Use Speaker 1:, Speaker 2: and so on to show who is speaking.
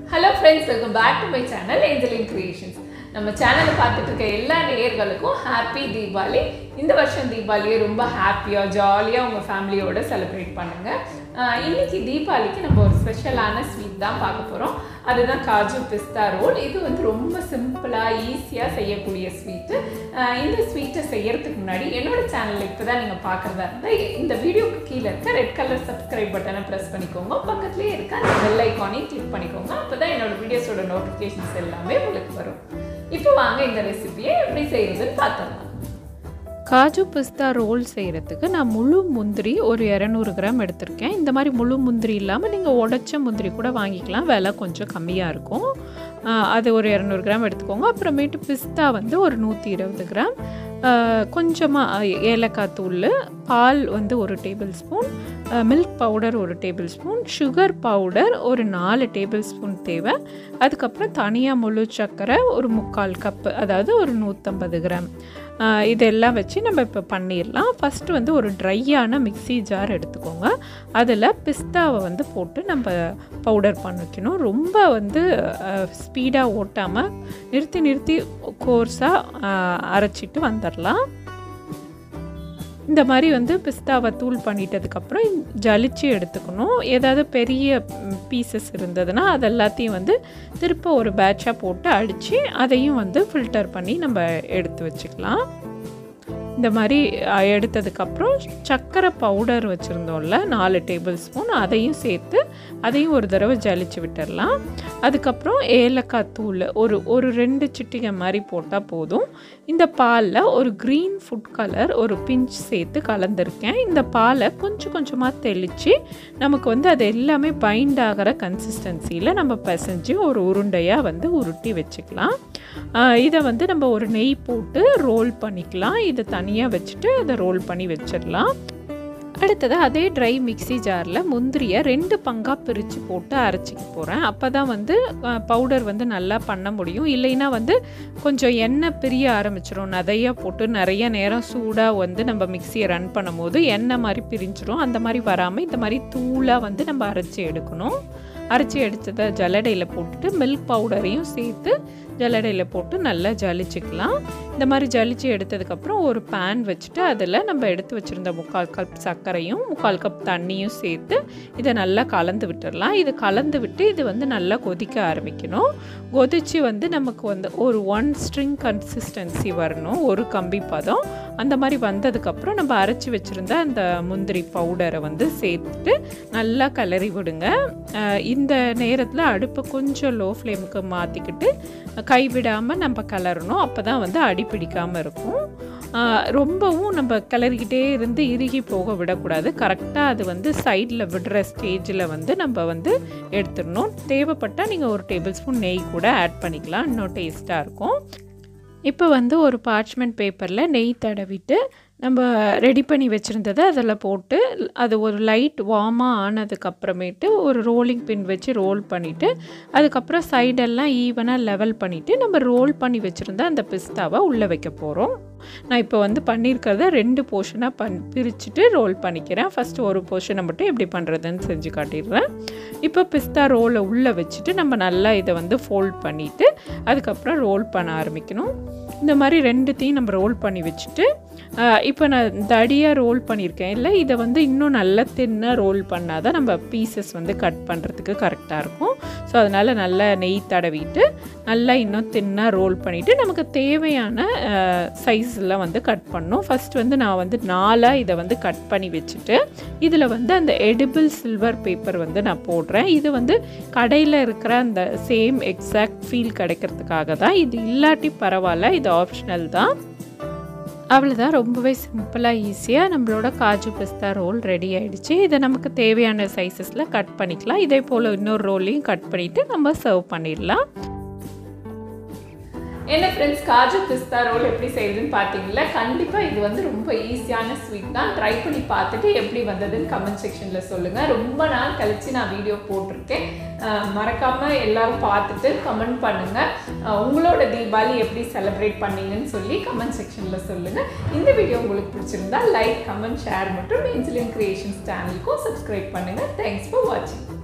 Speaker 1: hello friends welcome back to my channel Angeline creations நம்ம சேனலை பார்த்துட்டு இருக்க எல்லா நேயர்களுக்கும் ஹாப்பி தீபாவளி இந்த வருஷம் தீபாவளியை ரொம்ப ஹாப்பியாக ஜாலியாக உங்கள் ஃபேமிலியோட செலிப்ரேட் பண்ணுங்கள் ஆஹ் இன்னைக்கு தீபாவளிக்கு நம்ம ஒரு ஸ்பெஷலான ஸ்வீட் தான் பார்க்க போகிறோம் அதுதான் காஜு பிஸ்தா ரோல் இது வந்து ரொம்ப சிம்பிளாக ஈஸியாக செய்யக்கூடிய ஸ்வீட்டு இந்த ஸ்வீட்டை செய்யறதுக்கு முன்னாடி என்னோட சேனல் இப்போ தான் நீங்கள் பார்க்குறதா இருந்தால் இந்த வீடியோக்கு கீழே இருக்க ரெட் கலர் சப்ஸ்கிரைப் பட்டனை ப்ரெஸ் பண்ணிக்கோங்க பக்கத்துலேயே இருக்க அந்த பெல் ஐக்கானையும் கிளிக் பண்ணிக்கோங்க அப்போ தான் என்னோட வீடியோஸோட நோட்டிஃபிகேஷன்ஸ் எல்லாமே உங்களுக்கு வரும் இப்போ வாங்க இந்த ரெசிபியை எப்படி செய்யறதுன்னு பார்த்துடலாம்
Speaker 2: காஜு பிஸ்தா ரோல் செய்கிறதுக்கு நான் முழு முந்திரி ஒரு இரநூறு கிராம் எடுத்திருக்கேன் இந்த மாதிரி முழு முந்திரி இல்லாமல் நீங்கள் உடச்ச முந்திரி கூட வாங்கிக்கலாம் விலை கொஞ்சம் கம்மியாக இருக்கும் ஆஹ் அது ஒரு இரநூறு கிராம் எடுத்துக்கோங்க அப்புறமேட்டு பிஸ்தா வந்து ஒரு நூற்றி இருபது கிராம் கொஞ்சமாக ஏலக்காய் தூள் பால் வந்து ஒரு டேபிள் ஸ்பூன் மில்க் பவுடர் ஒரு டேபிள் ஸ்பூன் சுகர் பவுடர் ஒரு நாலு டேபிள் ஸ்பூன் தேவை அதுக்கப்புறம் தனியாக முழு சர்க்கரை ஒரு முக்கால் கப்பு அதாவது ஒரு நூற்றம்பது கிராம் ஆஹ் இதெல்லாம் வச்சு நம்ம இப்போ பண்ணிடலாம் ஃபஸ்ட்டு வந்து ஒரு ட்ரையான மிக்ஸி ஜார் எடுத்துக்கோங்க அதில் பிஸ்தாவை வந்து போட்டு நம்ம பவுடர் பண்ணிக்கணும் ரொம்ப வந்து ஸ்பீடாக ஓட்டாமல் நிறுத்தி நிறுத்தி கோர்ஸாக அரைச்சிட்டு வந்துடலாம் இந்த மாதிரி வந்து பிஸ்தாவை தூள் பண்ணிட்டதுக்கப்புறம் ஜலிச்சு எடுத்துக்கணும் ஏதாவது பெரிய பீசஸ் இருந்ததுன்னா அது எல்லாத்தையும் வந்து திருப்ப ஒரு பேட்சாக போட்டு அடித்து அதையும் வந்து ஃபில்டர் பண்ணி நம்ம எடுத்து வச்சுக்கலாம் இந்த மாதிரி அஹ், எடுத்ததுக்கப்புறம் சர்க்கரை பவுடர் வச்சுருந்தோம்ல நாலு டேபிள் ஸ்பூன் அதையும் சேர்த்து அதையும் ஒரு தடவை ஜலிச்சு விட்டுடலாம் அதுக்கப்புறம் ஏலக்காய் தூள் ஒரு ஒரு ரெண்டு சிட்டிகை மாதிரி போட்டால் போதும் இந்த பாலில் ஒரு க்ரீன் ஃபுட் கலர் ஒரு பிஞ்ச் சேர்த்து கலந்துருக்கேன் இந்த பாலை கொஞ்சம் கொஞ்சமாக தெளித்து நமக்கு வந்து அது எல்லாமே பைண்ட் ஆகிற கன்சிஸ்டன்சியில் நம்ம பிசைஞ்சு ஒரு உருண்டையாக வந்து உருட்டி வச்சுக்கலாம் ஆஹ் இதை வந்து நம்ம ஒரு நெய் போட்டு ரோல் பண்ணிக்கலாம் இதை தனியாக வச்சுட்டு அதை ரோல் பண்ணி வச்சிடலாம் அடுத்தது அதே ட்ரை மிக்ஸி ஜாரில் முந்திரியை ரெண்டு பங்காக பிரித்து போட்டு அரைச்சிக்க போகிறேன் அப்போ தான் வந்து பவுடர் வந்து நல்லா பண்ண முடியும் இல்லைன்னா வந்து கொஞ்சம் எண்ணெய் பிரிய ஆரம்பிச்சிரும் நிறைய போட்டு நிறைய நேரம் சூடாக வந்து நம்ம மிக்சியை ரன் பண்ணும்போது எண்ணெய் மாதிரி பிரிஞ்சிரும் அந்த மாதிரி வராமல் இந்த மாதிரி தூளாக வந்து நம்ம அரைச்சி எடுக்கணும் அரைச்சி எடுத்ததை ஜல்லடையில் போட்டுட்டு மில்க் பவுடரையும் சேர்த்து ஜல்லடையில் போட்டு நல்லா ஜலிச்சுக்கலாம் இந்த மாதிரி ஜலிச்சு எடுத்ததுக்கப்புறம் ஒரு பேன் வச்சுட்டு அதில் நம்ம எடுத்து வச்சுருந்த முக்கால் கப் சர்க்கரையும் முக்கால் கப் தண்ணியும் சேர்த்து இதை நல்லா கலந்து விட்டுடலாம் இது கலந்து விட்டு இது வந்து நல்லா கொதிக்க ஆரம்பிக்கணும் கொதிச்சு வந்து நமக்கு வந்து ஒரு ஒன் ஸ்ட்ரிங் கன்சிஸ்டன்சி வரணும் ஒரு கம்பி பதம் அந்த மாதிரி வந்ததுக்கப்புறம் நம்ம அரைச்சி வச்சுருந்த அந்த முந்திரி பவுடரை வந்து சேர்த்துட்டு நல்லா கிளறி விடுங்க அஹ் இந்த நேரத்தில் அடுப்பை கொஞ்சம் லோ ஃப்ளேமுக்கு மாற்றிக்கிட்டு கைவிடாமல் நம்ம கிளறணும் அப்போ தான் வந்து அடி பிடிக்காமல் இருக்கும் ஆஹ் ரொம்பவும் நம்ம கிளறிக்கிட்டே இருந்து இறுகி போக விடக்கூடாது கரெக்டாக அது வந்து சைடில் விடுற ஸ்டேஜில் வந்து நம்ம வந்து எடுத்துடணும் தேவைப்பட்டால் நீங்கள் ஒரு டேபிள் ஸ்பூன் நெய் கூட ஆட் பண்ணிக்கலாம் இன்னும் டேஸ்ட்டாக இருக்கும் இப்போ வந்து ஒரு பார்ச்மெண்ட் பேப்பரில் நெய் தடவிட்டு நம்ம ரெடி பண்ணி வச்சுருந்ததை அதில் போட்டு அது ஒரு லைட் வார்மாக ஆனதுக்கப்புறமேட்டு ஒரு ரோலிங் பின் வச்சு ரோல் பண்ணிவிட்டு அதுக்கப்புறம் சைடெல்லாம் ஈவனாக லெவல் பண்ணிவிட்டு நம்ம ரோல் பண்ணி வச்சுருந்த அந்த பிஸ்தாவை உள்ளே வைக்க போகிறோம் நான் இப்போ வந்து பண்ணியிருக்கிறத ரெண்டு போர்ஷனாக பண் பிரிச்சுட்டு ரோல் பண்ணிக்கிறேன் ஃபஸ்ட்டு ஒரு போர்ஷனை மட்டும் எப்படி பண்ணுறதுன்னு செஞ்சு காட்டிடுறேன் இப்போ பிஸ்தா ரோலை உள்ளே வச்சுட்டு நம்ம நல்லா இதை வந்து ஃபோல்ட் பண்ணிவிட்டு அதுக்கப்புறம் ரோல் பண்ண ஆரம்பிக்கணும் இந்த மாதிரி ரெண்டுத்தையும் நம்ம ரோல் பண்ணி வச்சுட்டு ஆஹ், இப்போ நான் தடியாக ரோல் பண்ணியிருக்கேன் இல்லை இதை வந்து இன்னும் நல்லா தின்னாக ரோல் பண்ணால் தான் நம்ம பீசஸ் வந்து கட் பண்ணுறதுக்கு கரெக்டாக இருக்கும் ஸோ அதனால் நல்லா நெய் தடவிட்டு நல்லா இன்னும் தின்னாக ரோல் பண்ணிவிட்டு நமக்கு தேவையான சைஸில் வந்து கட் பண்ணணும் ஃபஸ்ட் வந்து நான் வந்து நாலாக இதை வந்து கட் பண்ணி வச்சுட்டு இதில் வந்து அந்த எடிபிள் சில்வர் பேப்பர் வந்து நான் போடுறேன் இது வந்து கடையில் இருக்கிற அந்த சேம் எக்ஸாக்ட் ஃபீல் கிடைக்கிறதுக்காக தான் இது இல்லாட்டி பரவாயில்ல இது ஆப்ஷனல் தான் அவ்வளோதான் ரொம்பவே சிம்பிளாக ஈஸியாக நம்மளோட காஜு பிஸ்தா ரோல் ரெடி ஆயிடுச்சு இதை நமக்கு தேவையான சைஸஸில் கட் பண்ணிக்கலாம் இதே போல் இன்னொரு ரோலையும் கட் பண்ணிவிட்டு நம்ம சர்வ் பண்ணிடலாம்
Speaker 1: என்ன ஃப்ரெண்ட்ஸ் காஜு பிஸ்தா ரோல் எப்படி செய்யுதுன்னு பார்த்தீங்களா கண்டிப்பாக இது வந்து ரொம்ப ஈஸியான ஸ்வீட் தான் ட்ரை பண்ணி பார்த்துட்டு எப்படி வந்ததுன்னு கமெண்ட் செக்ஷனில் சொல்லுங்கள் ரொம்ப நாள் கழித்து நான் வீடியோ போட்டிருக்கேன் மறக்காமல் எல்லாரும் பார்த்துட்டு கமெண்ட் பண்ணுங்கள் உங்களோட தீபாவளி எப்படி செலிப்ரேட் பண்ணீங்கன்னு சொல்லி கமெண்ட் செக்ஷனில் சொல்லுங்கள் இந்த வீடியோ உங்களுக்கு பிடிச்சிருந்தா லைக் கமெண்ட் ஷேர் மற்றும் இன்சுலின் கிரியேஷன்ஸ் சேனலுக்கும் சப்ஸ்கிரைப் பண்ணுங்கள் தேங்க்ஸ் ஃபார் வாட்சிங்